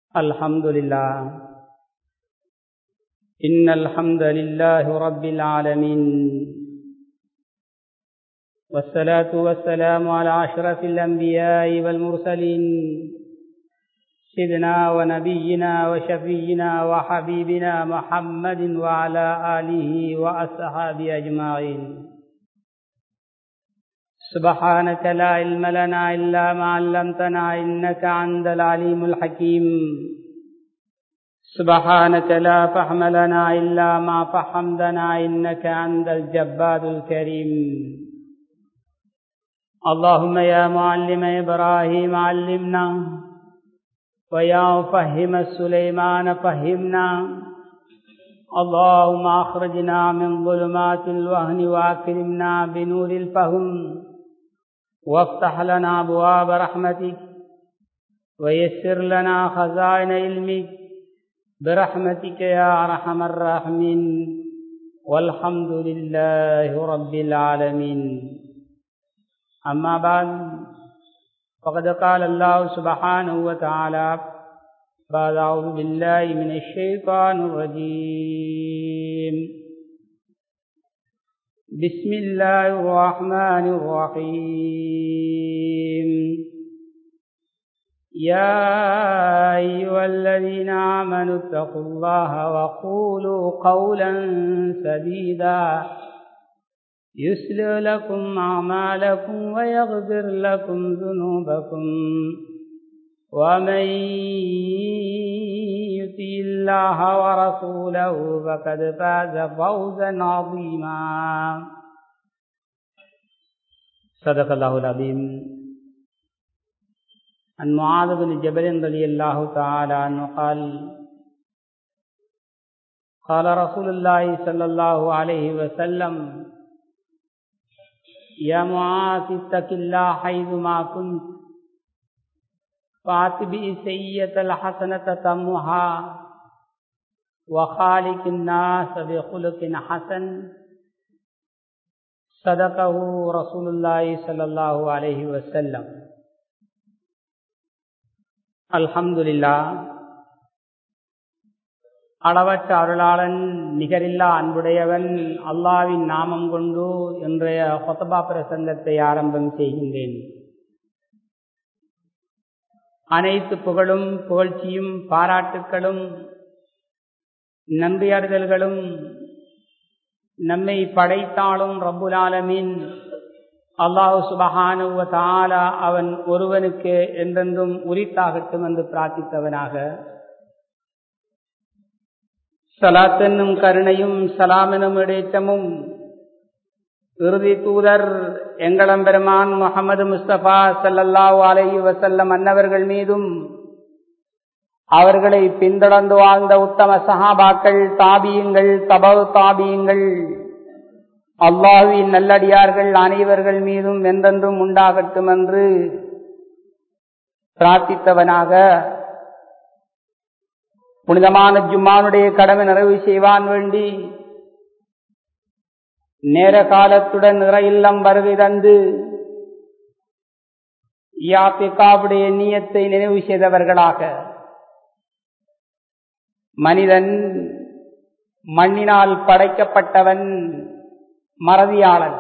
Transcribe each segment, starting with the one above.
الحمد لله إن الحمد لله رب العالمين والصلاة والسلام على أشرف الأنبياء والمرسلين سيدنا ونبينا وشفينا وحبيبنا محمد وعلى آله وأصحابه أجمعين سبحانك لا علم لنا إلا ما علمتنا إنك عند العليم الحكيم سبحانك لا فهم لنا إلا ما فهمتنا إنك عند الجباد الكريم اللهم يا معلم إبراهيم علمنا ويا فهم سليمان فهمنا اللهم أخرجنا من ظلمات الوهن وأكرمنا بنور الفهم وافتح لنا أبواب رحمتك ويسر لنا خزائن علمك برحمتك يا أرحم الراحمين والحمد لله رب العالمين أما بعد فقد قال الله سبحانه وتعالى بعد أعوذ بالله من الشيطان الرجيم بسم الله الرحمن الرحيم يا أيها الذين آمنوا اتقوا الله وقولوا قولا سديدا يسلع لكم أعمالكم ويغفر لكم ذنوبكم ومن يطع الله ورسوله فقد فاز فوزا عظيما صدق الله العظيم عن معاذ بن جبل رضي الله تعالى عنه قال قال رسول الله صلى الله عليه وسلم يا معاذ اتق الله حيثما كنت فاتبع سيئة الحسنة تمها وخالق الناس بخلق حسن صدقه رسول الله صلى الله عليه وسلم الحمد لله அளவற்ற அருளாளன் நிகரில்லா அன்புடையவன் அல்லாவின் நாமம் கொண்டு இன்றைய கொத்தபா பிரசங்கத்தை ஆரம்பம் செய்கின்றேன் அனைத்து புகழும் புகழ்ச்சியும் பாராட்டுக்களும் நன்றியறிதல்களும் நம்மை படைத்தாலும் ரப்புலாலமின் அல்லாஹு சுபஹானுவ தாலா அவன் ஒருவனுக்கு என்றென்றும் உரித்தாகட்டும் என்று பிரார்த்தித்தவனாக சலாத்தென்னும் கருணையும் சலாமெனும் இடைத்தமும் இறுதி தூதர் எங்களம்பெருமான் முகமது முஸ்தபா சல்லல்லாஹு அலஹி வசல்லம் அன்னவர்கள் மீதும் அவர்களை பின்தொடர்ந்து வாழ்ந்த உத்தம சஹாபாக்கள் தாபியங்கள் தபவு தாபியங்கள் அல்லாஹுவின் நல்லடியார்கள் அனைவர்கள் மீதும் என்றென்றும் உண்டாகட்டும் என்று பிரார்த்தித்தவனாக புனிதமான ஜும்மானுடைய கடமை நிறைவு செய்வான் வேண்டி நேர காலத்துடன் நிற இல்லம் வருகை தந்து யாத்திகாவுடைய நீயத்தை நினைவு செய்தவர்களாக மனிதன் மண்ணினால் படைக்கப்பட்டவன் மறதியாளன்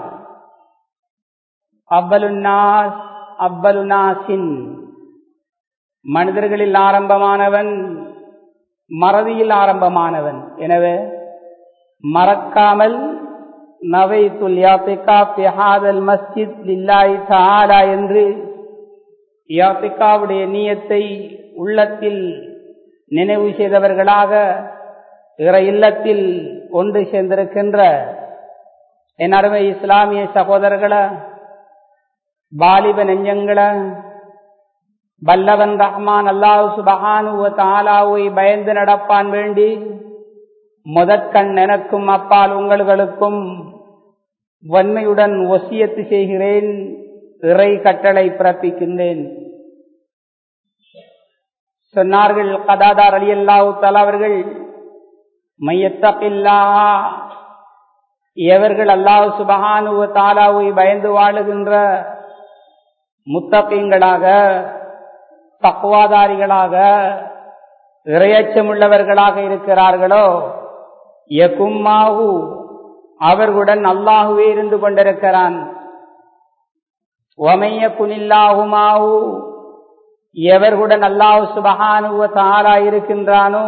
அவ்வலுநாஸ் அவ்வலுநாசின் மனிதர்களில் ஆரம்பமானவன் மறதியில் ஆரம்பமானவன் எனவே மறக்காமல் நவை துல்யாத்திகால் மஸ்ஜித் லில்லாய் தாலா என்று யாத்திகாவுடைய நீயத்தை உள்ளத்தில் நினைவு செய்தவர்களாக இற இல்லத்தில் ஒன்று சேர்ந்திருக்கின்ற என் அருமை இஸ்லாமிய சகோதரர்கள பாலிப நெஞ்சங்கள வல்லவன் ரஹ்மான் அல்லாஹு சுபஹானுவ தாலாவை பயந்து நடப்பான் வேண்டி முதற்கண் எனக்கும் அப்பால் உங்களுக்கும் வன்மையுடன் ஒசியத்து செய்கிறேன் இறை கட்டளை பிறப்பிக்கின்றேன் சொன்னார்கள் கதாதார் அலி அல்லாஹு அவர்கள் மையத்தப்பில்லா எவர்கள் அல்லாஹ் சுபஹானுவ தாலாவை பயந்து வாழுகின்ற முத்தப்பீங்களாக தக்குவாதாரிகளாக இரையச்சமுள்ளவர்களாக இருக்கிறார்களோ யகும்மாவு அவர்களுடன் அல்லாஹுவே இருந்து கொண்டிருக்கிறான் ஒமைய குனில்லாகுமாவு எவர்களுடன் அல்லாஹு சுபஹானுவ தாரா இருக்கின்றானோ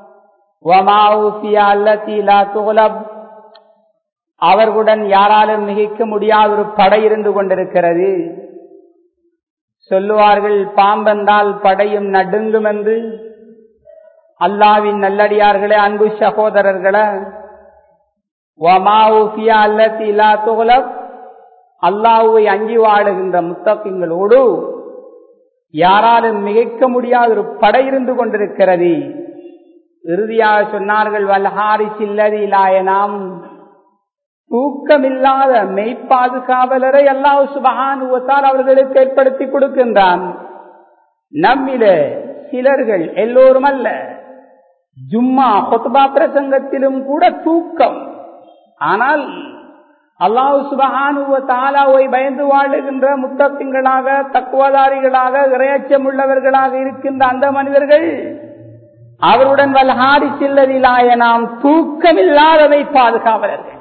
அவர்களுடன் யாராலும் மிகைக்க முடியாத ஒரு படை இருந்து கொண்டிருக்கிறது சொல்லுவார்கள் பாம்பென்றால் படையும் நடுங்கும் என்று அல்லாவின் நல்லடியார்களே அன்பு சகோதரர்களே அல்லாஹுவை அஞ்சி வாடுகின்ற முத்தப்பிங்களோடு யாராலும் மிகைக்க முடியாத ஒரு படை இருந்து கொண்டிருக்கிறது இறுதியாக சொன்னார்கள் வல்ஹாரி சில்லதி இலாயனாம் தூக்கமில்லாத மெய்ப்பாதுகாவலரை அல்லாஹ் சுபகானுவத்தால் அவர்களுக்கு ஏற்படுத்தி கொடுக்கின்றான் நம்மில சிலர்கள் எல்லோரும் அல்ல ஜும்மா கொத்பா பிரசங்கத்திலும் கூட தூக்கம் ஆனால் அல்லாஹு சுபஹானுவ தாலாவை பயந்து வாழுகின்ற முத்தத்திங்களாக தக்குவதாரிகளாக இரையச்சம் உள்ளவர்களாக இருக்கின்ற அந்த மனிதர்கள் அவருடன் வல்ஹாரி சில்லதிலாய நாம் தூக்கமில்லாதவை பாதுகாவலர்கள்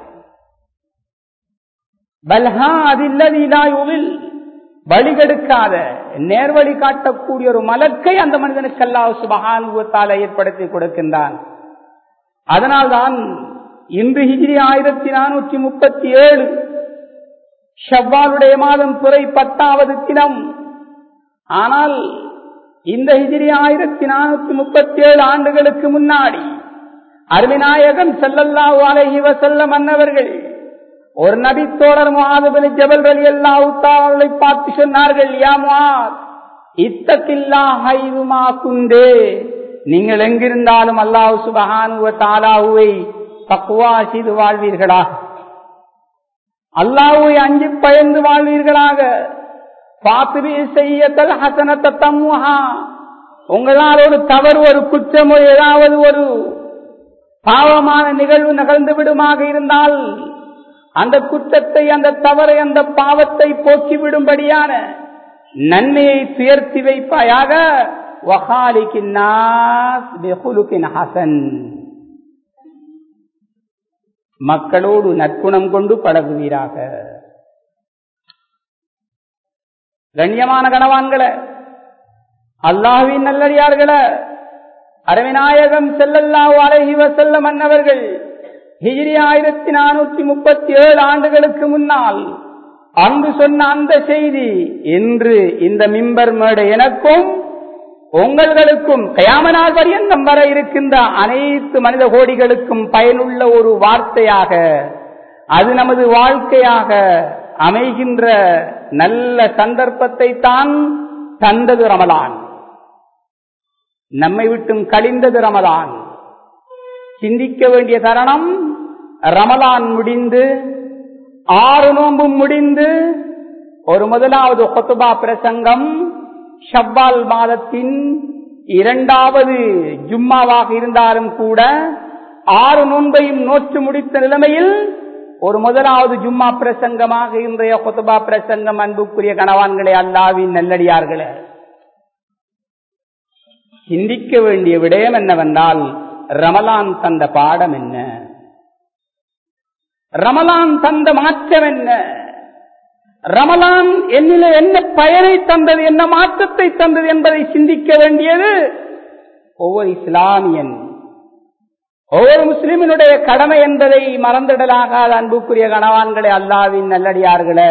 பல்ஹா அதில்லதிலாயுவில் வழிகெடுக்காத நேர்வழி காட்டக்கூடிய ஒரு மலக்கை அந்த மனிதனுக்கு அல்லாஹ் சுபகானுவத்தால ஏற்படுத்தி கொடுக்கின்றான் அதனால்தான் இன்று ஹிஜிரி ஆயிரத்தி நானூற்றி முப்பத்தி ஏழு ஷவ்வாலுடைய மாதம் துறை பத்தாவது தினம் ஆனால் இந்த ஹிஜிரி ஆயிரத்தி நானூற்றி முப்பத்தி ஏழு ஆண்டுகளுக்கு முன்னாடி அருவிநாயகன் செல்லல்லாஹு அலஹி வசல்ல மன்னவர்கள் ஒரு நபி தோழர் மாதபலி ஜபல் அலி அல்லாஹாலை பார்த்து சொன்னார்கள் யாமார் இத்தக்கில்லா ஹைதுமா குந்தே நீங்கள் எங்கிருந்தாலும் அல்லாஹு சுபஹானுவ தாலாவுவை தக்குவா செய்து வாழ்வீர்களா அல்லாஹுவை அஞ்சு பயந்து வாழ்வீர்களாக பாத்திரி செய்யத்தல் ஹசனத்த தம்முஹா உங்களால் ஒரு தவறு ஒரு குற்றமோ ஏதாவது ஒரு பாவமான நிகழ்வு நிகழ்ந்து விடுமாக இருந்தால் அந்த குற்றத்தை அந்த தவறை அந்த பாவத்தை போக்கிவிடும்படியான நன்மையை துயர்த்தி வைப்பாயாக ஹசன் மக்களோடு நற்குணம் கொண்டு பழகுவீராக கண்ணியமான கணவான்களை அல்லாஹுவின் நல்லடியார்கள அரவிநாயகம் செல்லல்லாஹு அலஹி வசல்ல மன்னவர்கள் ஹிஜிரி ஆயிரத்தி நானூத்தி முப்பத்தி ஏழு ஆண்டுகளுக்கு முன்னால் அங்கு சொன்ன அந்த செய்தி இன்று இந்த மிம்பர் மேடை எனக்கும் உங்களுக்கும் கயாமனால் பரியந்தம் வர இருக்கின்ற அனைத்து மனித கோடிகளுக்கும் பயனுள்ள ஒரு வார்த்தையாக அது நமது வாழ்க்கையாக அமைகின்ற நல்ல சந்தர்ப்பத்தை தான் தந்தது ரமலான் நம்மை விட்டும் கழிந்தது ரமலான் சிந்திக்க வேண்டிய தருணம் ரமலான் முடிந்து ஆறு நோம்பும் முடிந்து ஒரு முதலாவது கொத்துபா பிரசங்கம் ஷவ்வால் மாதத்தின் இரண்டாவது ஜும்மாவாக இருந்தாலும் கூட ஆறு நோன்பையும் நோற்று முடித்த நிலைமையில் ஒரு முதலாவது ஜும்மா பிரசங்கமாக இன்றைய கொத்துபா பிரசங்கம் அன்புக்குரிய கணவான்களே அல்லாவின் நல்லடியார்களே சிந்திக்க வேண்டிய விடயம் என்னவென்றால் ரமலான் தந்த பாடம் என்ன ரமலான் தந்த மாற்றம் என்ன ரமலான் என்னில என்ன பயனை தந்தது என்ன மாற்றத்தை தந்தது என்பதை சிந்திக்க வேண்டியது ஒவ்வொரு இஸ்லாமியன் ஒவ்வொரு முஸ்லிமினுடைய கடமை என்பதை மறந்திடலாகாத அன்புக்குரிய கணவான்களே அல்லாவின் நல்லடியார்களே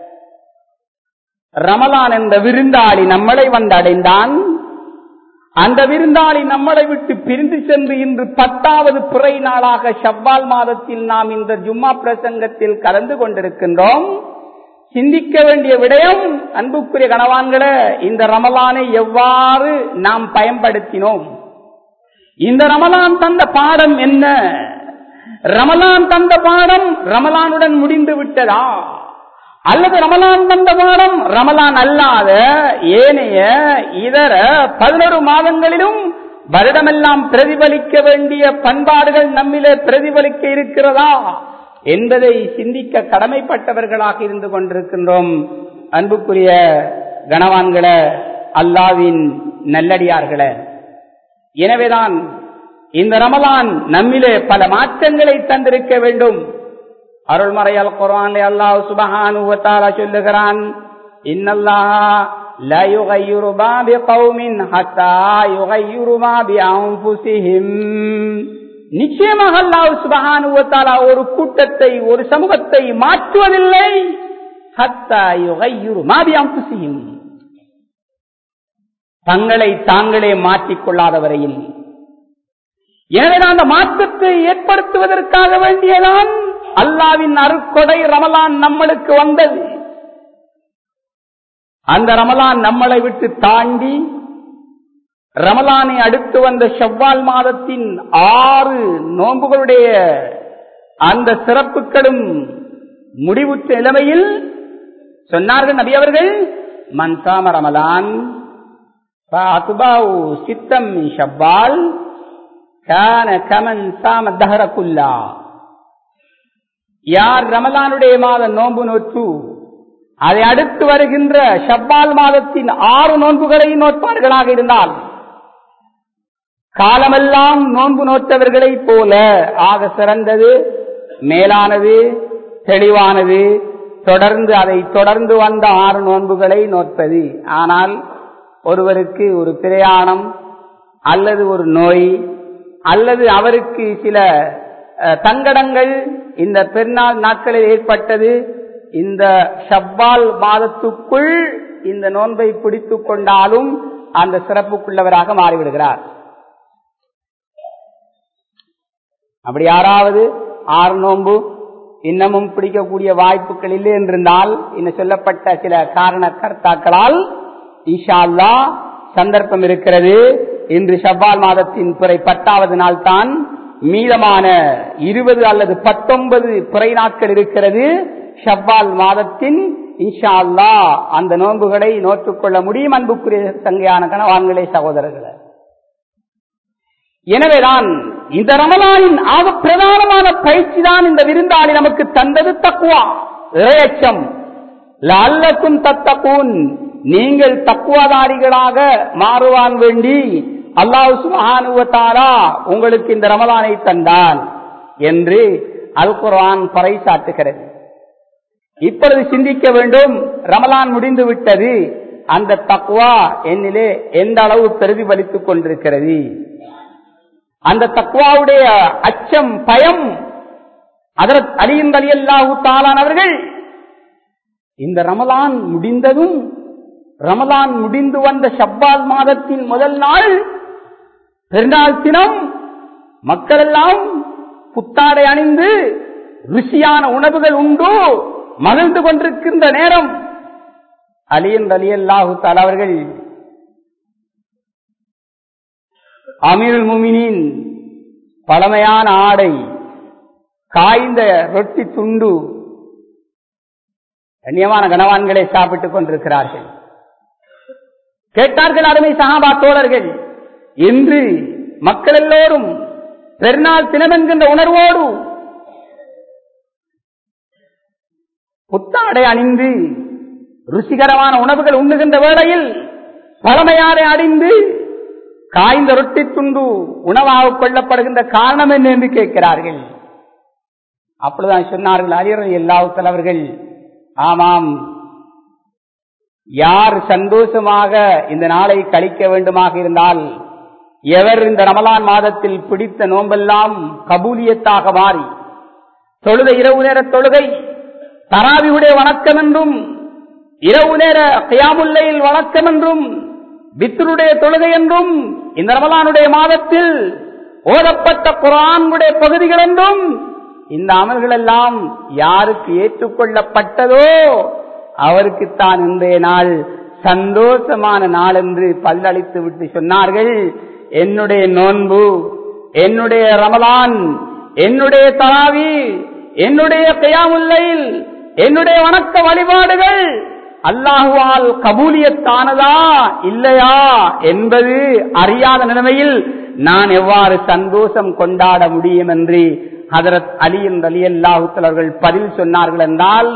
ரமலான் என்ற விருந்தாளி நம்மளை வந்தடைந்தான் அந்த விருந்தாளி நம்மளை விட்டு பிரிந்து சென்று இன்று பத்தாவது பிறை நாளாக ஷவ்வால் மாதத்தில் நாம் இந்த ஜும்மா பிரசங்கத்தில் கலந்து கொண்டிருக்கின்றோம் சிந்திக்க வேண்டிய விடயம் அன்புக்குரிய கணவான்களே இந்த ரமலானை எவ்வாறு நாம் பயன்படுத்தினோம் இந்த ரமலான் தந்த பாடம் என்ன ரமலான் தந்த பாடம் ரமலானுடன் முடிந்து விட்டதா அல்லது ரமலான் தந்த பாடம் ரமலான் அல்லாத ஏனைய இதர பதினொரு மாதங்களிலும் வருடமெல்லாம் பிரதிபலிக்க வேண்டிய பண்பாடுகள் நம்மிலே பிரதிபலிக்க இருக்கிறதா என்பதை சிந்திக்க கடமைப்பட்டவர்களாக இருந்து கொண்டிருக்கின்றோம் அன்புக்குரிய கணவான்கள அல்லாவின் நல்லடியார்கள எனவேதான் இந்த ரமலான் நம்மிலே பல மாற்றங்களை தந்திருக்க வேண்டும் அருள்மறையால் குரான் அல்லாஹ் சுபஹானு வத்தாலா சொல்லுகிறான் இன்னல்லாஹா لا يغير ما بقوم حتى يغير ما بأنفسهم நிச்சயமாக அல்லாஹ் சுபஹானு வத்தாலா ஒரு கூட்டத்தை ஒரு சமூகத்தை மாற்றுவதில்லை ஹத்தா யுகையுரு மா பிஅன்ஃபுசிஹிம் தங்களை தாங்களே மாற்றிக்கொள்ளாத வரையில் எனவே அந்த மாற்றத்தை ஏற்படுத்துவதற்காக வேண்டியதான் அல்லாவின் அருக்கொடை ரமலான் நம்மளுக்கு வந்தது அந்த ரமலான் நம்மளை விட்டு தாண்டி ரமலானை அடுத்து வந்த செவ்வால் மாதத்தின் ஆறு நோன்புகளுடைய அந்த சிறப்புகளும் முடிவுற்ற நிலைமையில் சொன்னார்கள் நபி அவர்கள் மன்சாம ரமலான் சித்தம் ஷவ்வால் கான கமன் சாம தஹரகுல்லா யார் ரமலானுடைய மாத நோன்பு நோற்று அதை அடுத்து வருகின்ற ஷவ்வால் மாதத்தின் ஆறு நோன்புகளை நோட்பார்களாக இருந்தால் காலமெல்லாம் நோன்பு நோற்றவர்களைப் போல ஆக சிறந்தது மேலானது தெளிவானது தொடர்ந்து அதை தொடர்ந்து வந்த ஆறு நோன்புகளை நோற்பது ஆனால் ஒருவருக்கு ஒரு பிரயாணம் அல்லது ஒரு நோய் அல்லது அவருக்கு சில தங்கடங்கள் இந்த பெருநாள் நாட்களில் ஏற்பட்டது இந்த ஷவ்வால் மாதத்துக்குள் இந்த நோன்பை பிடித்துக் கொண்டாலும் அந்த சிறப்புக்குள்ளவராக மாறிவிடுகிறார் அப்படி யாராவது ஆறு நோன்பு இன்னமும் பிடிக்கக்கூடிய வாய்ப்புகள் இல்லை என்றிருந்தால் இன்னும் சொல்லப்பட்ட சில காரண கர்த்தாக்களால் இன்ஷா அல்லா சந்தர்ப்பம் இருக்கிறது இன்று ஷவ்வால் மாதத்தின் பிறை பத்தாவது நாள் தான் மீதமான இருபது அல்லது பத்தொன்பது பிறை நாட்கள் இருக்கிறது ஷவ்வால் மாதத்தின் இன்ஷா அல்லா அந்த நோன்புகளை நோற்றுக்கொள்ள முடியும் அன்புக்குரிய சங்கையான கணவான்களே சகோதரர்களே எனவேதான் இந்த ரமலானின் ஆக பிரதானமான பயிற்சி தான் இந்த விருந்தாளி நமக்கு தந்தது தக்குவா இறையச்சம் அல்லக்கும் தத்தக்கூன் நீங்கள் தக்குவாதாரிகளாக மாறுவான் வேண்டி அல்லாஹ் சுபஹானுவத்தாரா உங்களுக்கு இந்த ரமலானை தந்தான் என்று அல் குர்ஆன் பறைசாட்டுகிறது இப்பொழுது சிந்திக்க வேண்டும் ரமலான் முடிந்து விட்டது அந்த தக்குவா என்னிலே எந்த அளவு பிரதிபலித்துக் கொண்டிருக்கிறது அந்த தக்குவாவுடைய அச்சம் பயம் அதரத் அலியின் அலி அல்லாஹு தாலானவர்கள் இந்த ரமலான் முடிந்ததும் ரமலான் முடிந்து வந்த ஷப்பால் மாதத்தின் முதல் நாள் பெருநாள் தினம் மக்கள் எல்லாம் புத்தாடை அணிந்து ருசியான உணவுகள் உண்டு மகிழ்ந்து கொண்டிருக்கின்ற நேரம் அலியன் அலி அல்லாஹு அவர்கள் அமீருல் முமினின் பழமையான ஆடை காய்ந்த ரொட்டி துண்டு கண்ணியமான கனவான்களை சாப்பிட்டுக் கொண்டிருக்கிறார்கள் கேட்டார்கள் அருமை சகாபா தோழர்கள் என்று மக்கள் எல்லோரும் பெருநாள் தினமென்கின்ற உணர்வோடு புத்தாடை அணிந்து ருசிகரமான உணவுகள் உண்ணுகின்ற வேளையில் பழமையாரை அணிந்து காய்ந்த ரொட்டி துண்டு உணவாக கொள்ளப்படுகின்ற காரணம் என்ன என்று கேட்கிறார்கள் அப்பொழுதுதான் சொன்னார்கள் அலிரல் எல்லாவுத்தல் அவர்கள் ஆமாம் யார் சந்தோஷமாக இந்த நாளை கழிக்க வேண்டுமாக இருந்தால் எவர் இந்த ரமலான் மாதத்தில் பிடித்த நோம்பெல்லாம் கபூலியத்தாக மாறி தொழுத இரவு நேர தொழுகை தராவியுடைய வணக்கம் என்றும் இரவு நேர கியாமுல்லையில் வணக்கம் என்றும் வித்தருடைய தொழுகை என்றும் இந்த ரமலானுடைய மாதத்தில் ஓதப்பட்ட குரானுடைய பகுதிகள் என்றும் இந்த அமல்கள் எல்லாம் யாருக்கு ஏற்றுக்கொள்ளப்பட்டதோ அவருக்குத்தான் இன்றைய நாள் சந்தோஷமான நாள் என்று பல்லளித்து விட்டு சொன்னார்கள் என்னுடைய நோன்பு என்னுடைய ரமலான் என்னுடைய தராவி என்னுடைய கயாமுல்லையில் என்னுடைய வணக்க வழிபாடுகள் அல்லாஹுவால் கபூலியத்தானதா இல்லையா என்பது அறியாத நிலைமையில் நான் எவ்வாறு சந்தோஷம் கொண்டாட முடியும் என்று ஹதரத் அலியின் அலி அல்லாஹுத்தலர்கள் பதில் சொன்னார்கள் என்றால்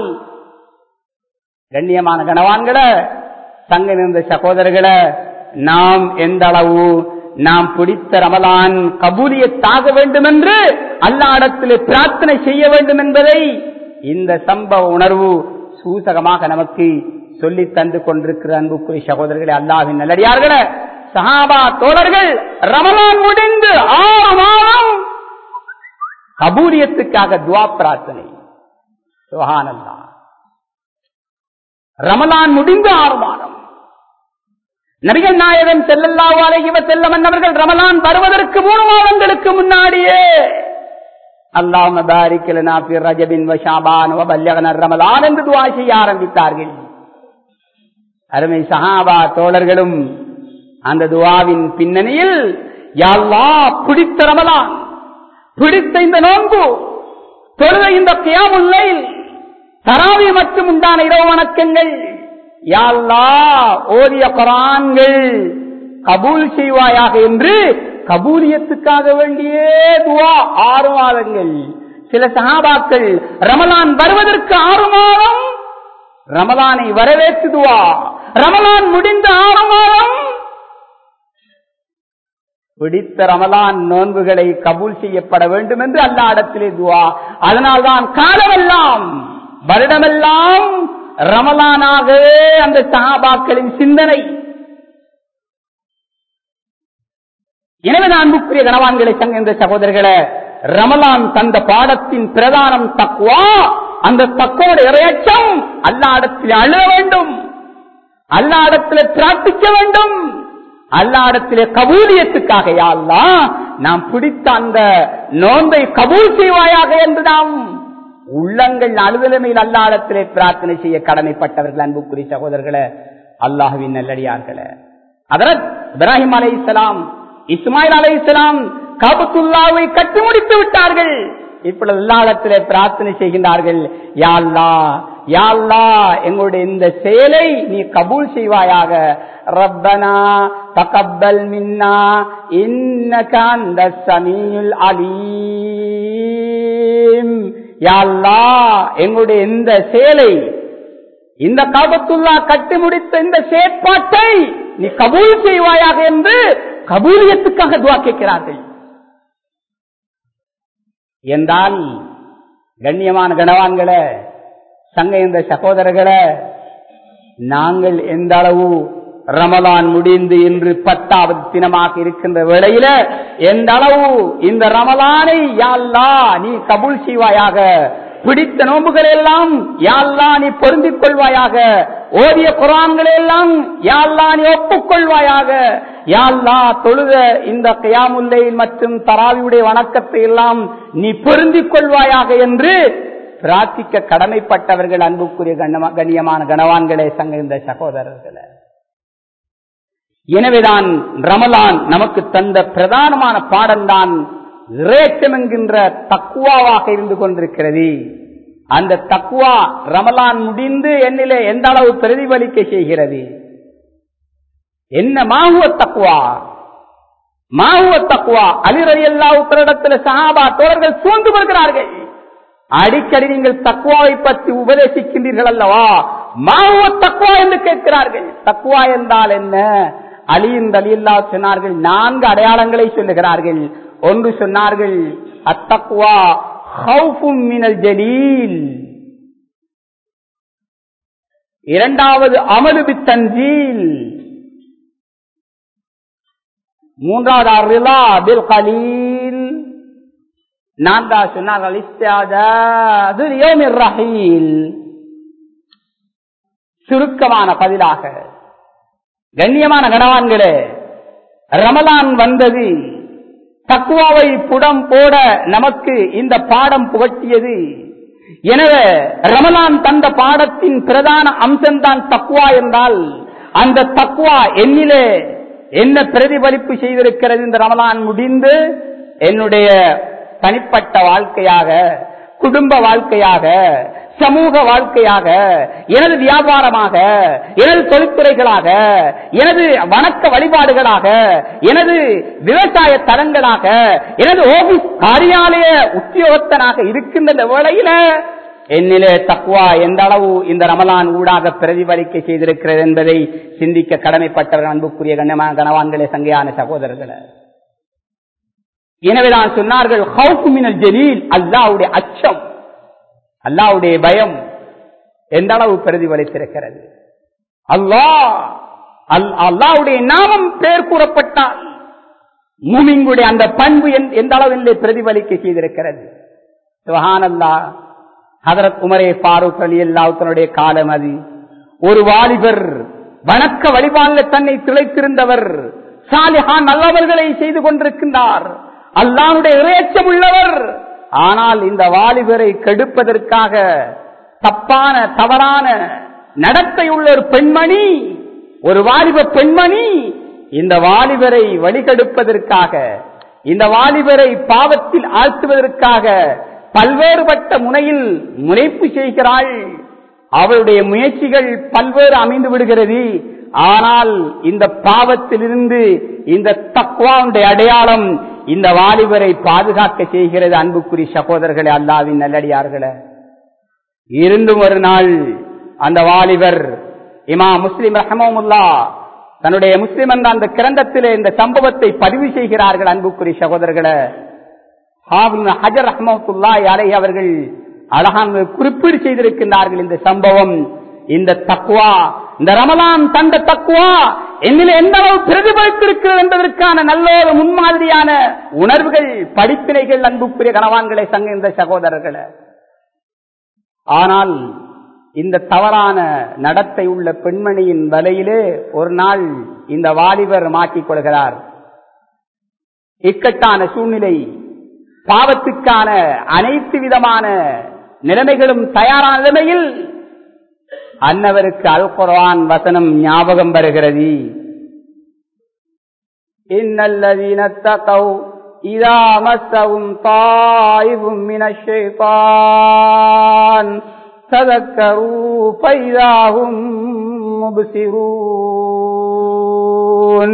கண்ணியமான கணவான்கள தங்க நின்ற சகோதரர்கள நாம் எந்த அளவு நாம் பிடித்த ரமலான் கபூலியத்தாக வேண்டும் என்று அல்லாடத்திலே பிரார்த்தனை செய்ய வேண்டும் என்பதை இந்த சம்பவ உணர்வு சூசகமாக நமக்கு சொல்லி தந்து கொண்டிருக்கிற அன்புக்குரிய சகோதரர்களே அல்லாவின் நல்லடியார்களே சஹாபா தோழர்கள் ரமலான் முடிந்து ஆறு மாதம் கபூலியத்துக்காக துவா பிரார்த்தனை சுகானல்லா ரமலான் முடிந்து ஆறு மாதம் நபிகள் நாயகன் செல்லல்லாஹு அலைஹி வஸல்லம் அவர்கள் ரமலான் வருவதற்கு மூணு மாதங்களுக்கு முன்னாடியே அல்லாஹ் பாரிக் லனா ஃபி ரஜபின் வ ஷாபான் வ பல்லகன ரமலான் என்று துஆ செய்ய ஆரம்பித்தார்கள் அருமை சஹாபா தோழர்களும் அந்த துவாவின் பின்னணியில் யா அல்லாஹ் பிடித்த ரமலான் பிடித்த இந்த நோன்பு தொழுத இந்த கியாமுல் லைல் தராவி மற்றும் உண்டான இரவு வணக்கங்கள் யா அல்லாஹ் ஓதிய குரான்கள் கபூல் செய்வாயாக என்று கபூலியத்துக்காக வேண்டியே துவா ஆறு மாதங்கள் சில சகாபாக்கள் ரமலான் வருவதற்கு ஆறு மாதம் ரமலானை வரவேற்று துவா ரமலான் முடிந்த ஆறு மாதம் பிடித்த ரமலான் நோன்புகளை கபூல் செய்யப்பட வேண்டும் என்று அல்லா இடத்திலே துவா அதனால்தான் காலமெல்லாம் வருடமெல்லாம் ரமலானாகவே அந்த சகாபாக்களின் சிந்தனை எனவே அன்புக்குரிய கனவான்களை சங்க சகோதரர்களே ரமலான் தந்த பாடத்தின் பிரதானம் தக்குவா அந்த தக்கோட இறையச்சம் அல்லா இடத்தில் அழுக வேண்டும் அல்லா இடத்துல பிரார்த்திக்க வேண்டும் அல்லா இடத்திலே கபூலியத்துக்காக யாழ்லா நாம் பிடித்த அந்த நோன்பை கபூல் செய்வாயாக என்று நாம் உள்ளங்கள் அலுவலமையில் அல்லாடத்திலே பிரார்த்தனை செய்ய கடமைப்பட்டவர்கள் அன்புக்குரிய சகோதரர்களே அல்லாஹுவின் நல்லடியார்களே அதரத் இப்ராஹிம் அலை இஸ்லாம் இஸ்மாயில் அலை இஸ்லாம் காபத்துல்லாவை கட்டி முடித்து விட்டார்கள் இப்பொழுது எல்லாத்திலே பிரார்த்தனை செய்கின்றார்கள் யாழ்லா யாழ்லா எங்களுடைய இந்த செயலை நீ கபூல் செய்வாயாக ரப்பனா தகப்பல் மின்னா இன்னக அந்த சமீல் அலீம் யாழ்லா எங்களுடைய இந்த செயலை இந்த காபத்துல்லா கட்டி முடித்த இந்த செயற்பாட்டை நீ கபூல் செய்வாயாக என்று கபூலியத்துக்காக துவா கேட்கிறார்கள் என்றால் கண்ணியமான கணவான்களே சங்க இந்த சகோதரர்களே நாங்கள் எந்த அளவு ரமலான் முடிந்து இன்று பத்தாவது தினமாக இருக்கின்ற வேளையில எந்த அளவு இந்த ரமலானை யாழ்லா நீ கபூல் செய்வாயாக பிடித்த நோம்புகள் எல்லாம் யாழ்லா நீ பொருந்திக் கொள்வாயாக ஓதிய குரான்களை எல்லாம் யாழ்லா நீ ஒப்புக்கொள்வாயாக யாழ்லா தொழுத இந்த கயாமுல்லை மற்றும் தராவியுடைய வணக்கத்தை எல்லாம் நீ பொருந்திக் கொள்வாயாக என்று பிரார்த்திக்க கடமைப்பட்டவர்கள் அன்புக்குரிய கண்ணியமான கனவான்களே சங்க இந்த சகோதரர்களே எனவேதான் ரமலான் நமக்கு தந்த பிரதானமான பாடம்தான் இறைச்சம் என்கின்ற தக்குவாவாக இருந்து கொண்டிருக்கிறது அந்த தக்குவா ரமலான் முடிந்து என்னிலே எந்த அளவு பிரதிபலிக்க செய்கிறது என்ன மாகுவ தக்குவா மாகுவ தக்குவா அலிரதி எல்லா உத்தரிடத்தில் சஹாபா தோழர்கள் சூழ்ந்து வருகிறார்கள் அடிக்கடி நீங்கள் தக்குவாவை பற்றி உபதேசிக்கின்றீர்கள் அல்லவா மாகுவ தக்குவா என்று கேட்கிறார்கள் தக்குவா என்றால் என்ன அலியின் அலியல்லா சொன்னார்கள் நான்கு அடையாளங்களை சொல்லுகிறார்கள் ஒன்று சொன்னார்கள் அத்தக்குவா மினல் ஜலீல் இரண்டாவது அமலுபி தஞ்சீல் மூன்றாவது அரிலா பில் கலீல் நான்கா சொன்னார்கள் ரஹீல் சுருக்கமான பதிலாக கண்ணியமான கணவான்களே ரமலான் வந்தது தக்குவாவை புடம் போட நமக்கு இந்த பாடம் புகட்டியது எனவே ரமலான் தந்த பாடத்தின் பிரதான அம்சம்தான் தக்குவா என்றால் அந்த தக்குவா என்னிலே என்ன பிரதிபலிப்பு செய்திருக்கிறது இந்த ரமலான் முடிந்து என்னுடைய தனிப்பட்ட வாழ்க்கையாக குடும்ப வாழ்க்கையாக சமூக வாழ்க்கையாக எனது வியாபாரமாக எனது தொழில்துறைகளாக எனது வணக்க வழிபாடுகளாக எனது விவசாய தலங்களாக எனது ஆபீஸ் காரியாலய உத்தியோகத்தனாக இருக்கின்ற இந்த வேளையில என்னிலே தக்குவா எந்த அளவு இந்த ரமலான் ஊடாக பிரதிபலிக்க செய்திருக்கிறது என்பதை சிந்திக்க கடமைப்பட்டவர் அன்புக்குரிய கண்ணியமான கனவான்களே சங்கையான சகோதரர்களே எனவேதான் சொன்னார்கள் ஹவுமினல் ஜலீல் அல்லாவுடைய அச்சம் அல்லாவுடைய பயம் எந்த அளவு பிரதிபலித்திருக்கிறது அல்லாஹ் அல்லாவுடைய நாமம் பெயர் கூறப்பட்டால் மூமிங்குடைய அந்த பண்பு எந்த அளவில் பிரதிபலிக்க செய்திருக்கிறது சுஹானல்லா ஹதரத் உமரே பாரூக் அலி அல்லாவுத்தனுடைய காலம் அது ஒரு வாலிபர் வணக்க வழிபாடில் தன்னை திளைத்திருந்தவர் சாலிஹான் நல்லவர்களை செய்து கொண்டிருக்கின்றார் அல்லாவுடைய இறையச்சம் உள்ளவர் ஆனால் இந்த வாலிபரை கெடுப்பதற்காக தப்பான தவறான நடத்தை உள்ள ஒரு பெண்மணி ஒரு வாலிப பெண்மணி இந்த வாலிபரை வழிகெடுப்பதற்காக இந்த வாலிபரை பாவத்தில் ஆழ்த்துவதற்காக பல்வேறுபட்ட முனையில் முனைப்பு செய்கிறாள் அவளுடைய முயற்சிகள் பல்வேறு அமைந்து விடுகிறது ஆனால் இந்த பாவத்திலிருந்து இந்த தக்குவாவுடைய அடையாளம் இந்த வாலிபரை பாதுகாக்க செய்கிறது அன்புக்குறி சகோதரர்களே அல்லாவின் நல்லடியார்களே இருந்தும் ஒரு நாள் அந்த வாலிபர் இமா முஸ்லிம் ரஹமுல்லா தன்னுடைய முஸ்லிம் என்ற அந்த கிரந்தத்திலே இந்த சம்பவத்தை பதிவு செய்கிறார்கள் அன்புக்குறி சகோதரர்களே ஹஜர் ரஹமத்துல்லா அலை அவர்கள் அழகான குறிப்பீடு செய்திருக்கின்றார்கள் இந்த சம்பவம் இந்த தக்குவா இந்த ரமலான் தந்த தக்குவா என்னில் எந்த அளவு பிரதிபலித்திருக்கிறது என்பதற்கான நல்ல ஒரு முன்மாதிரியான உணர்வுகள் படிப்பினைகள் அன்புக்குரிய கனவான்களை சங்க இந்த சகோதரர்களை ஆனால் இந்த தவறான நடத்தை உள்ள பெண்மணியின் வலையிலே ஒரு நாள் இந்த வாலிபர் மாற்றிக் கொள்கிறார் இக்கட்டான சூழ்நிலை பாவத்துக்கான அனைத்து விதமான நிலைமைகளும் தயாரான நிலைமையில் அன்னவருக்கு அல் குர்ஆன் வசனம் ஞாபகம் வருகிறது இன்னல்லதீன தகவ் இதா மஸ்ஸவும் தாயிபும் மினஷ் ஷைத்தான் تذكروا فإذا هم مبصرون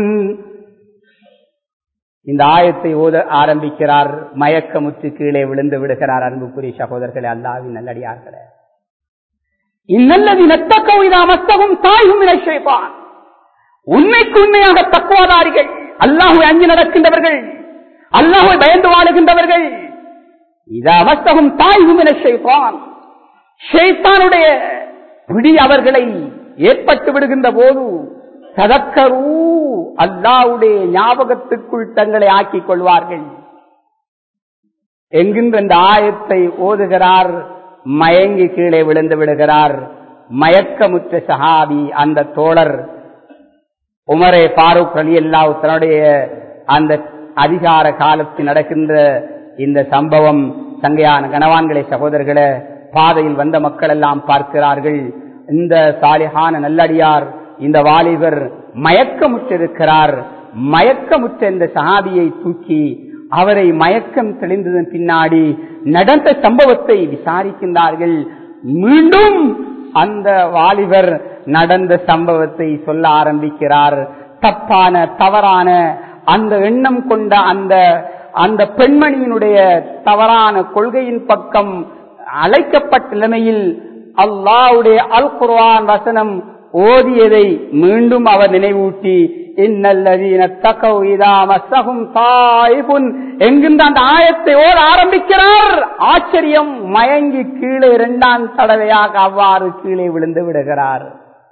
இந்த ஆயத்தை ஓத ஆரம்பிக்கிறார் மயக்கமுற்று கீழே விழுந்து விடுகிறார் அன்புக்குரிய சகோதரர்களே அல்லாவின் நல்லடியார்களே இன்னல்லதி நத்தக்கவிதா மஸ்தகும் தாயும் இணைப்பான் உண்மைக்கு உண்மையாக தக்குவாதாரிகள் அல்லாஹுவை அஞ்சு நடக்கின்றவர்கள் அல்லாஹுவை பயந்து வாழுகின்றவர்கள் இதா மஸ்தகும் தாயும் இணைப்பான் ஷேத்தானுடைய பிடி அவர்களை ஏற்பட்டு விடுகின்ற போது சதக்கரூ அல்லாவுடைய ஞாபகத்துக்குள் தங்களை ஆக்கிக் கொள்வார்கள் என்கின்ற இந்த ஆயத்தை ஓதுகிறார் மயங்கி கீழே விழுந்து விடுகிறார் மயக்கமுற்ற சஹாபி அந்த தோழர் உமரே பாரூக் அலி அல்லாஹ் தன்னுடைய அந்த அதிகார காலத்தில் நடக்கின்ற இந்த சம்பவம் சங்கையான கனவான்களை சகோதரர்களை பாதையில் வந்த மக்கள் எல்லாம் பார்க்கிறார்கள் இந்த சாலிஹான நல்லடியார் இந்த வாலிபர் மயக்கமுற்றிருக்கிறார் மயக்கமுற்ற இந்த சஹாபியை தூக்கி அவரை மயக்கம் தெளிந்ததன் பின்னாடி நடந்த சம்பவத்தை விசாரிக்கின்றார்கள் மீண்டும் அந்த வாலிபர் நடந்த சம்பவத்தை சொல்ல ஆரம்பிக்கிறார் தப்பான தவறான அந்த எண்ணம் கொண்ட அந்த அந்த பெண்மணியினுடைய தவறான கொள்கையின் பக்கம் அழைக்கப்பட்ட நிலைமையில் அல்லாவுடைய அல் குர்ஆன் வசனம் ஓதியதை மீண்டும் அவர் நினைவூட்டி இன்னல்லதீன தகவ் இதா மஸ்ஸஹும் தாயிபுன் என்கின்ற அந்த ஆயத்தை ஓட ஆரம்பிக்கிறார் ஆச்சரியம் மயங்கி கீழே இரண்டாம் தடவையாக அவ்வாறு கீழே விழுந்து விடுகிறார்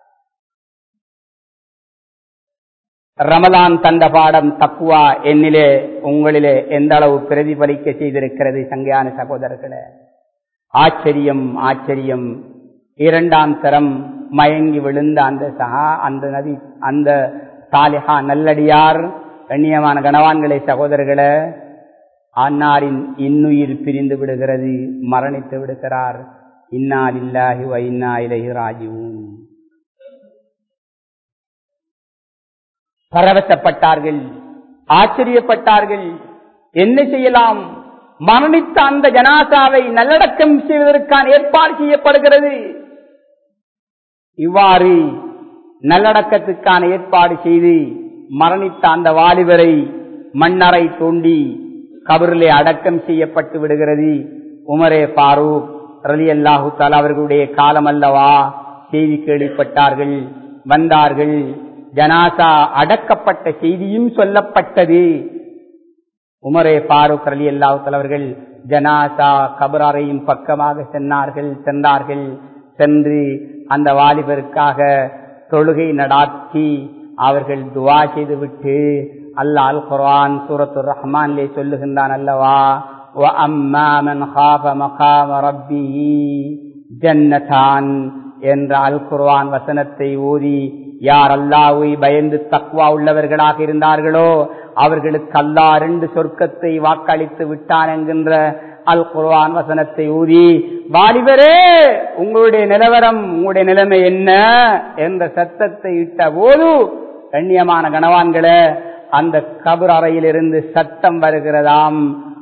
ரமலான் தந்த பாடம் தக்குவா என்னிலே உங்களிலே எந்த அளவு பிரதிபலிக்க செய்திருக்கிறது சங்கையான சகோதரர்களே ஆச்சரியம் ஆச்சரியம் இரண்டாம் தரம் மயங்கி விழுந்த அந்த சகா அந்த நதி அந்த சாலிஹா நல்லடியார் கண்ணியமான கனவான்களே சகோதரர்களே அன்னாரின் இன்னுயிர் பிரிந்து விடுகிறது மரணித்து விடுகிறார் இன்னாலில்லாஹி வ இன்னா இலைஹி ராஜிவும் பரவசப்பட்டார்கள் ஆச்சரியப்பட்டார்கள் என்ன செய்யலாம் மரணித்த அந்த ஜனாசாவை நல்லடக்கம் செய்வதற்கான ஏற்பாடு செய்யப்படுகிறது இவ்வாறு நல்லடக்கத்துக்கான ஏற்பாடு செய்து மரணித்த அந்த வாலிபரை மண்ணறை தோண்டி கபரிலே அடக்கம் செய்யப்பட்டு விடுகிறது உமரே பாரூக் ரலி அல்லாஹு தாலா அவர்களுடைய காலம் அல்லவா செய்தி கேள்விப்பட்டார்கள் வந்தார்கள் ஜனாசா அடக்கப்பட்ட செய்தியும் சொல்லப்பட்டது உமரே பாரூக் அலி அல்லாஹு அவர்கள் ஜனாசா கபராரையும் பக்கமாக சென்னார்கள் சென்றார்கள் சென்று அந்த வாலிபருக்காக தொழுகை நடாத்தி அவர்கள் துவா செய்துவிட்டு அல்லாஹ் குர்ஆன் சூரத்து ரஹ்மான்லே சொல்லுகின்றான் அல்லவா وَأَمَّا مَنْ خَافَ مَقَامَ رَبِّهِ ஜன்னதான் என்ற அல் குர்ஆன் வசனத்தை ஓதி யார் அல்லாவை பயந்து தக்வா உள்ளவர்களாக இருந்தார்களோ அவர்களுக்கு அல்லாஹ் ரெண்டு சொர்க்கத்தை வாக்களித்து விட்டான் என்கின்ற அல் குர்ஆன் வசனத்தை ஊதி வாலிபரே உங்களுடைய நிலவரம் உங்களுடைய நிலைமை என்ன என்ற சத்தத்தை இட்ட போது கண்ணியமான கணவான்களே அந்த கபர் அறையிலிருந்து சத்தம் வருகிறதாம்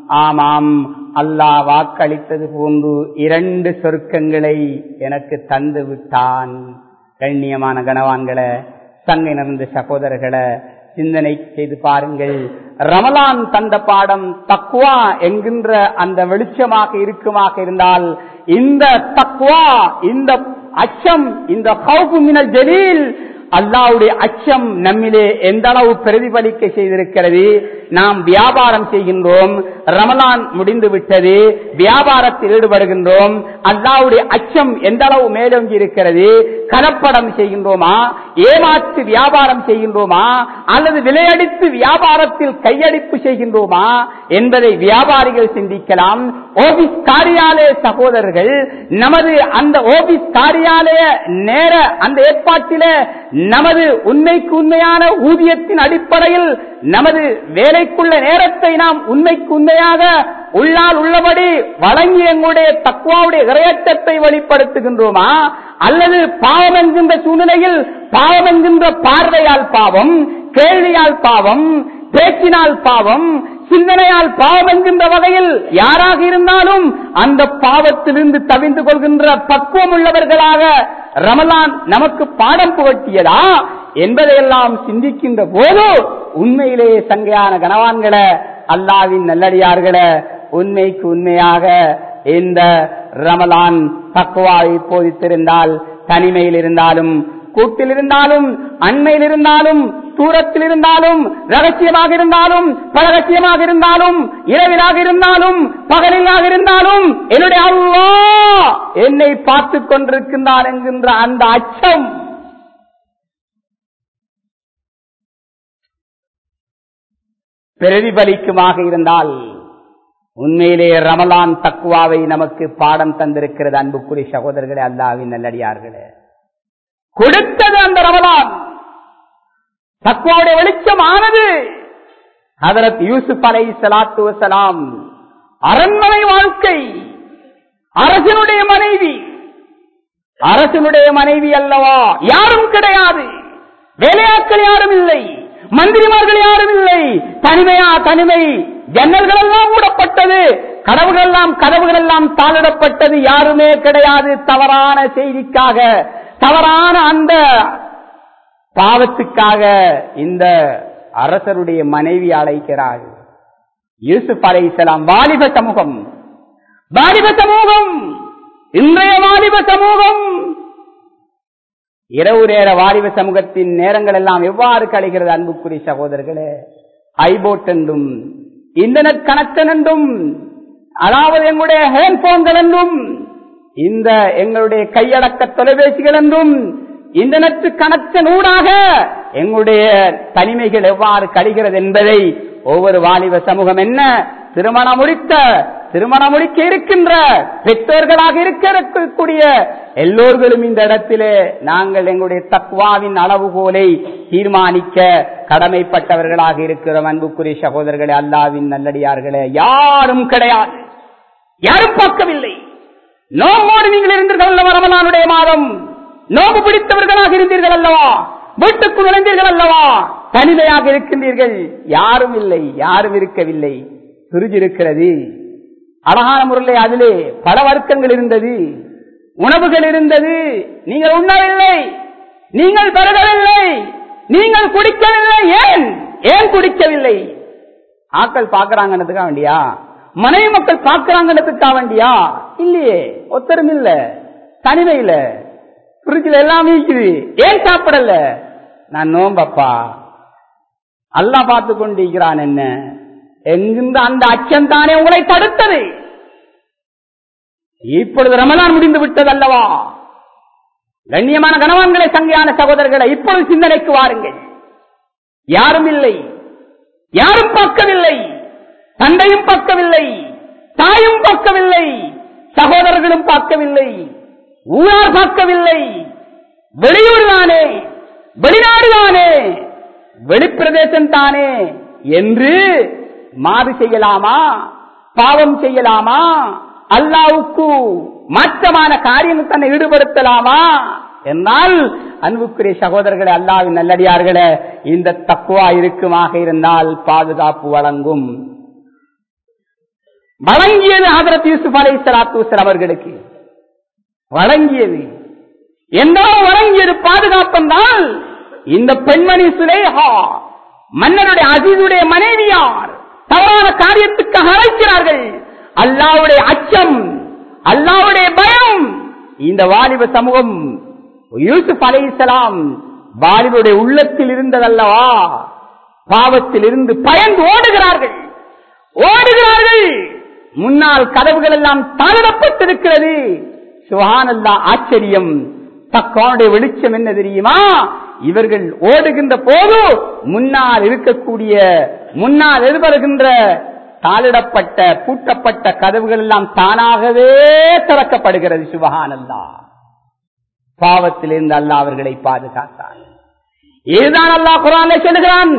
ஆமாம் அல்லாஹ் வாக்களித்தது போன்று இரண்டு சொர்க்கங்களை எனக்கு தந்து விட்டான் கண்ணியமான கணவான்களை சங்கை நிறைந்த சகோதரர்களை சிந்தனை செய்து பாருங்கள் ரமலான் தந்த பாடம் தக்குவா என்கின்ற அந்த வெளிச்சமாக இருக்குமாக இருந்தால் இந்த தக்குவா இந்த அச்சம் இந்த ஹவுபு மினல் ஜலீல் அல்லாவுடைய அச்சம் நம்மிலே எந்த அளவு பிரதிபலிக்க செய்திருக்கிறது நாம் வியாபாரம் செய்கின்றோம் ரமலான் முடிந்து விட்டது வியாபாரத்தில் ஈடுபடுகின்றோம் அல்லாவுடைய அச்சம் எந்த அளவு மேலோங்கி இருக்கிறது கலப்படம் செய்கின்றோமா ஏமாற்று வியாபாரம் செய்கின்றோமா அல்லது விலையடித்து வியாபாரத்தில் கையடிப்பு செய்கின்றோமா என்பதை வியாபாரிகள் சிந்திக்கலாம் ஓபிஸ் காரியாலய சகோதரர்கள் நமது அந்த ஓபிஸ் காரியாலய நேர அந்த ஏற்பாட்டில நமது உண்மைக்கு உண்மையான ஊதியத்தின் அடிப்படையில் நமது வேலைக்குள்ள நேரத்தை நாம் உண்மைக்கு உண்மையாக உள்ளால் உள்ளபடி வழங்கி எங்களுடைய தக்குவாவுடைய இரையற்றத்தை வெளிப்படுத்துகின்றோமா அல்லது பாவம் என்கின்ற சூழ்நிலையில் பாவம் என்கின்ற பார்வையால் பாவம் கேள்வியால் பாவம் பேச்சினால் பாவம் சிந்தனையால் பாவம் என்கின்ற வகையில் யாராக இருந்தாலும் அந்த பாவத்திலிருந்து தவிந்து கொள்கின்ற பக்குவம் உள்ளவர்களாக ரமலான் நமக்கு பாடம் புகட்டியதா என்பதையெல்லாம் சிந்திக்கின்ற போது உண்மையிலேயே சங்கையான கனவான்களை அல்லாவின் நல்லடியார்களே உண்மைக்கு உண்மையாக இந்த ரமலான் தக்குவாவை போதித்திருந்தால் தனிமையில் இருந்தாலும் கூட்டில் இருந்தாலும் அண்மையில் இருந்தாலும் தூரத்தில் இருந்தாலும் ரகசியமாக இருந்தாலும் பரகசியமாக இருந்தாலும் இரவிலாக இருந்தாலும் பகலிலாக இருந்தாலும் என்னுடைய அல்லா என்னை பார்த்துக் கொண்டிருக்கின்றான் என்கின்ற அந்த அச்சம் பிரதிபலிக்குமாக இருந்தால் உண்மையிலே ரமலான் தக்குவாவை நமக்கு பாடம் தந்திருக்கிறது அன்புக்குரிய சகோதரர்களே அல்லாவின் நல்லடியார்களே கொடுத்தது அந்த ரமலான் தக்குவாவுடைய வெளிச்சம் ஆனது ஹதரத் யூசுப் அலை சலாத்து வசலாம் அரண்மனை வாழ்க்கை அரசனுடைய மனைவி அரசனுடைய மனைவி அல்லவா யாரும் கிடையாது வேலையாட்கள் யாரும் இல்லை மந்திரிமார்கள் யாரும் இல்லை தனிமையா தனிமை ஜன்னல்கள் எல்லாம் மூடப்பட்டது கதவுகள் எல்லாம் கதவுகள் எல்லாம் தாளிடப்பட்டது யாருமே கிடையாது தவறான செய்திக்காக தவறான அந்த பாவத்துக்காக இந்த அரசருடைய மனைவி அழைக்கிறாள் யூசுப் அலை இஸ்லாம் வாலிப சமூகம் வாலிப சமூகம் இன்றைய வாலிப சமூகம் இரவு நேர வாலிப சமூகத்தின் நேரங்கள் எல்லாம் எவ்வாறு கழிகிறது அன்புக்குரிய சகோதரர்களே ஐபோட் என்றும் இன்டர்நெட் கனெக்ஷன் என்றும் அதாவது எங்களுடைய ஹேண்ட்போன்கள் என்றும் இந்த எங்களுடைய கையடக்க தொலைபேசிகள் என்றும் இன்டர்நெட் கனெக்ஷன் ஊடாக எங்களுடைய தனிமைகள் எவ்வாறு கழிகிறது என்பதை ஒவ்வொரு வாலிப சமூகம் என்ன திருமணம் முடித்த திருமணம் முடிக்க இருக்கின்ற பெற்றோர்களாக இருக்கக்கூடிய எல்லோர்களும் இந்த இடத்திலே நாங்கள் எங்களுடைய தக்வாவின் அளவுகோலை தீர்மானிக்க கடமைப்பட்டவர்களாக இருக்கிறோம் அன்புக்குரிய சகோதரர்களே அல்லாவின் நல்லடியார்களே யாரும் கிடையாது யாரும் பார்க்கவில்லை நோம்போடு நீங்கள் இருந்தீர்கள் அல்லவா ரமலானுடைய மாதம் நோம்பு பிடித்தவர்களாக இருந்தீர்கள் அல்லவா வீட்டுக்கு நுழைந்தீர்கள் அல்லவா தனிமையாக இருக்கின்றீர்கள் யாரும் இல்லை யாரும் இருக்கவில்லை இருக்கிறது அழகான முறையில் அதிலே பல வர்க்கங்கள் இருந்தது உணவுகள் இருந்தது நீங்கள் உண்ணவில்லை நீங்கள் பெறவில்லை நீங்கள் குடிக்கவில்லை ஏன் ஏன் குடிக்கவில்லை ஆக்கள் பார்க்கறாங்கன்றதுக்காக வேண்டியா மனைவி மக்கள் பார்க்கறாங்கன்றதுக்காக வேண்டியா இல்லையே ஒத்தரும் இல்ல தனிமையில ஃப்ரிட்ஜில் எல்லாம் இருக்குது ஏன் சாப்பிடல நான் நோம்பப்பா அல்லாஹ் பார்த்து கொண்டிருக்கிறான் என்ன எங்கிருந்து அந்த அச்சம் தானே உங்களை தடுத்தது இப்பொழுது ரமலான் முடிந்து விட்டது அல்லவா கண்ணியமான கணவான்களை சங்கையான சகோதரர்களை இப்பொழுது சிந்தனைக்கு வாருங்கள் யாரும் இல்லை யாரும் பார்க்கவில்லை தந்தையும் பார்க்கவில்லை தாயும் பார்க்கவில்லை சகோதரர்களும் பார்க்கவில்லை ஊரார் பார்க்கவில்லை வெளியூர் தானே வெளிநாடு தானே வெளிப்பிரதேசம் தானே என்று மாறு செய்யலாமா பாவம் செய்யலாமா அல்லாவுக்கு மாற்றமான காரியம் தன்னை ஈடுபடுத்தலாமா என்றால் அன்புக்குரிய சகோதரர்களே அல்லாவின் நல்லடியார்களே இந்த தக்குவா இருக்குமாக இருந்தால் பாதுகாப்பு வழங்கும் வழங்கியது ஹதரத் யூசுப் அலை சலாத்து அவர்களுக்கு வழங்கியது எந்த வழங்கியது பாதுகாப்பென்றால் இந்த பெண்மணி சுலேஹா மன்னருடைய அஜீதுடைய மனைவியார் தவறான காரியத்துக்காக அழைக்கிறார்கள் அல்லாவுடைய அச்சம் அல்லாவுடைய பயம் இந்த வாலிப சமூகம் யூசுப் அலைசலாம் வாலிபுடைய உள்ளத்தில் இருந்ததல்லவா பாவத்தில் இருந்து பயந்து ஓடுகிறார்கள் ஓடுகிறார்கள் முன்னால் கதவுகள் எல்லாம் தாளிடப்பட்டிருக்கிறது சுகானல்லா ஆச்சரியம் தக்கானுடைய வெளிச்சம் என்ன தெரியுமா இவர்கள் ஓடுகின்ற போது முன்னால் இருக்கக்கூடிய முன்னால் எதிர்வருகின்ற தாளிடப்பட்ட பூட்டப்பட்ட கதவுகள் எல்லாம் தானாகவே திறக்கப்படுகிறது சுபகானல்லா பாவத்திலிருந்து அல்லா அவர்களை பாதுகாத்தான் இதுதான் அல்லாஹ் குரான் சொல்லுகிறான்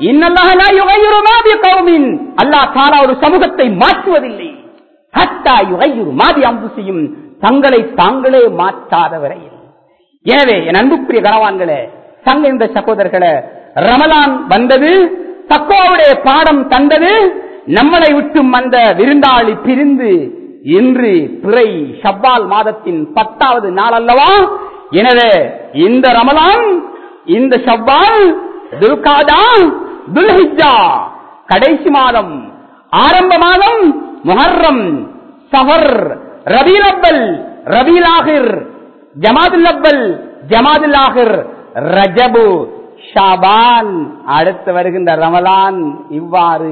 அல்லாஹ் தானா ஒரு சமூகத்தை மாற்றுவதில்லை ஹத்தா யுகையுறு மாதி அம்புசியும் தங்களை தாங்களே மாற்றாத வரையில் எனவே என் அன்புக்குரிய கனவான்களே சங்க இந்த சகோதரர்களே ரமலான் வந்தது தக்கோவுடைய பாடம் தந்தது நம்மளை விட்டும் அந்த விருந்தாளி பிரிந்து இன்று பிறை ஷவ்வால் மாதத்தின் பத்தாவது நாள் அல்லவா எனவே இந்த ரமலான் இந்த ஷவ்வால் துல்காதா துல்ஹிஜா கடைசி மாதம் ஆரம்ப மாதம் முஹர்ரம் சஃபர் ரபீல் அவ்வல் ரபீல் ஆகிர் ஜமாதுல் அவ்வல் ஜமாதுல் ஆகிர் ரஜபு ஷாபான் அடுத்து வருகின்ற ரமலான் இவ்வாறு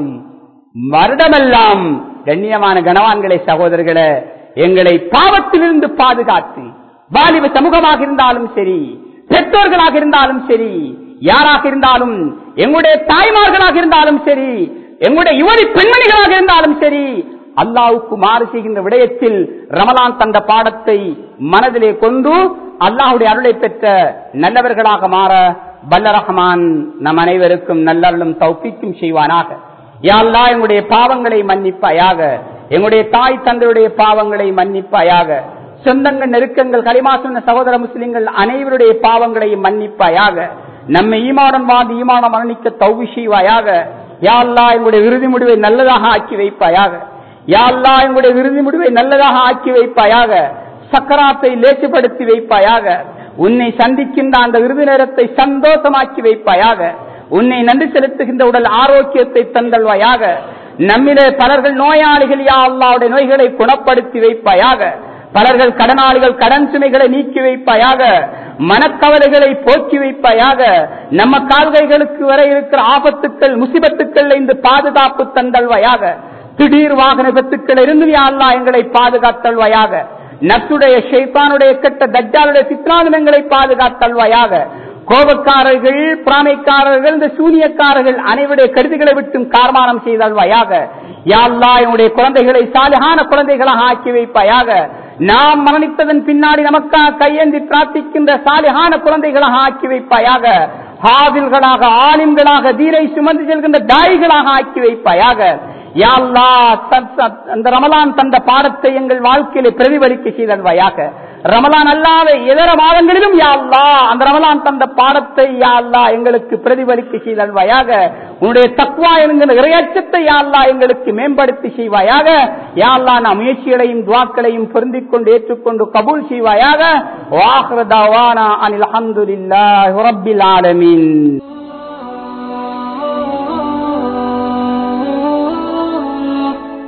வருடமெல்லாம் கண்ணியமான கனவான்களை சகோதரர்களே எங்களை பாவத்திலிருந்து பாதுகாத்து வாலிப சமூகமாக இருந்தாலும் சரி பெற்றோர்களாக இருந்தாலும் சரி யாராக இருந்தாலும் எங்களுடைய தாய்மார்களாக இருந்தாலும் சரி எங்களுடைய யுவதி பெண்மணிகளாக இருந்தாலும் சரி அல்லாவுக்கு மாறு செய்கின்ற விடயத்தில் ரமலான் தந்த பாடத்தை மனதிலே கொண்டு அல்லாஹுடைய அருளை பெற்ற நல்லவர்களாக மாற வல்ல ரஹமான் நம் அனைவருக்கும் நல்லருளும் தௌப்பிக்கும் செய்வானாக யாழ்லா எங்களுடைய பாவங்களை மன்னிப்பாயாக எங்களுடைய தாய் தந்தையுடைய பாவங்களை மன்னிப்பாயாக சொந்தங்கள் நெருக்கங்கள் களிமா சொன்ன சகோதர முஸ்லிம்கள் அனைவருடைய பாவங்களையும் மன்னிப்பாயாக நம்மை ஈமாடன் வாழ்ந்து ஈமானம் மரணிக்க தௌவி செய்வாயாக யாழ்லா எங்களுடைய இறுதி முடிவை நல்லதாக ஆக்கி வைப்பாயாக யாழ்லா எங்களுடைய இறுதி முடிவை நல்லதாக ஆக்கி வைப்பாயாக சக்கராத்தை லேசுபடுத்தி வைப்பாயாக உன்னை சந்திக்கின்ற அந்த விருது நேரத்தை சந்தோஷமாக்கி வைப்பாயாக உன்னை நன்றி செலுத்துகின்ற உடல் ஆரோக்கியத்தை தந்தல்வாயாக நம்மிலே பலர்கள் நோயாளிகள் யா அல்லாவுடைய நோய்களை குணப்படுத்தி வைப்பாயாக பலர்கள் கடனாளிகள் கடன் சுமைகளை நீக்கி வைப்பாயாக மனக்கவலைகளை போக்கி வைப்பாயாக நம்ம கால்கைகளுக்கு வர இருக்கிற ஆபத்துக்கள் முசிபத்துக்கள் இந்த பாதுகாப்பு தந்தல்வையாக திடீர் வாகன விபத்துக்கள் இருந்து யா அல்லா எங்களை பாதுகாத்தல்வையாக நப்சுடைய ஷைத்தானுடைய கெட்ட தஜ்ஜாலுடைய சித்ரானுமங்களை பாதுகாத்தல்வையாக கோபக்காரர்கள் பிராமைக்காரர்கள் இந்த சூனியக்காரர்கள் அனைவருடைய கருதிகளை விட்டும் கார்மானம் செய்தல்வையாக யாழ்லா என்னுடைய குழந்தைகளை சாலிகான குழந்தைகளாக ஆக்கி வைப்பாயாக நாம் மரணித்ததன் பின்னாடி நமக்காக கையேந்தி பிரார்த்திக்கின்ற சாலிகான குழந்தைகளாக ஆக்கி வைப்பாயாக ஹாவில்களாக ஆலிம்களாக தீரை சுமந்து செல்கின்ற தாய்களாக ஆக்கி வைப்பாயாக யாழ்லா அந்த ரமலான் தந்த பாடத்தை எங்கள் வாழ்க்கையில பிரதிபலிக்க செய்தல்வையாக ரமலான் அல்லாத இதர மாதங்களிலும் யாழ்லா அந்த ரமலான் தந்த பாடத்தை யாழ்லா எங்களுக்கு பிரதிபலிக்க செய்தல்வையாக உன்னுடைய தக்குவா என்கிற இரையச்சத்தை யாழ்லா எங்களுக்கு மேம்படுத்தி செய்வாயாக யாழ்லா நாம் முயற்சிகளையும் துவாக்களையும் பொருந்திக் கொண்டு ஏற்றுக்கொண்டு கபூல் செய்வாயாக வாஹ்ரதாவானா அனில் அஹமதுல்லாஹி ரப்பில் ஆலமீன்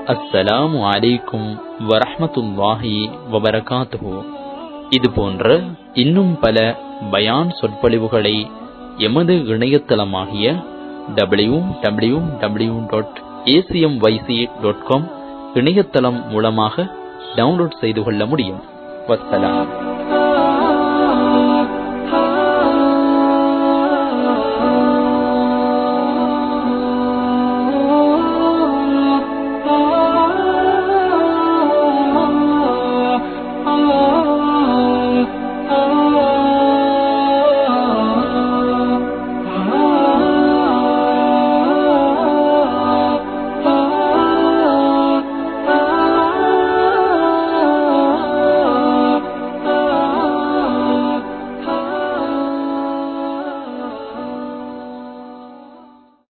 அஸ்ஸலாமு அலைக்கும் வரஹ்மத்துல்லாஹி வபரகாத்துஹு இது போன்ற இன்னும் பல பயான் சொற்பொழிவுகளை எமது இணையதளமாகிய W W W dot A C M Y C dot com இணையதளம் மூலமாக டவுன்லோட் செய்து கொள்ள முடியும் வஸ்ஸலாம்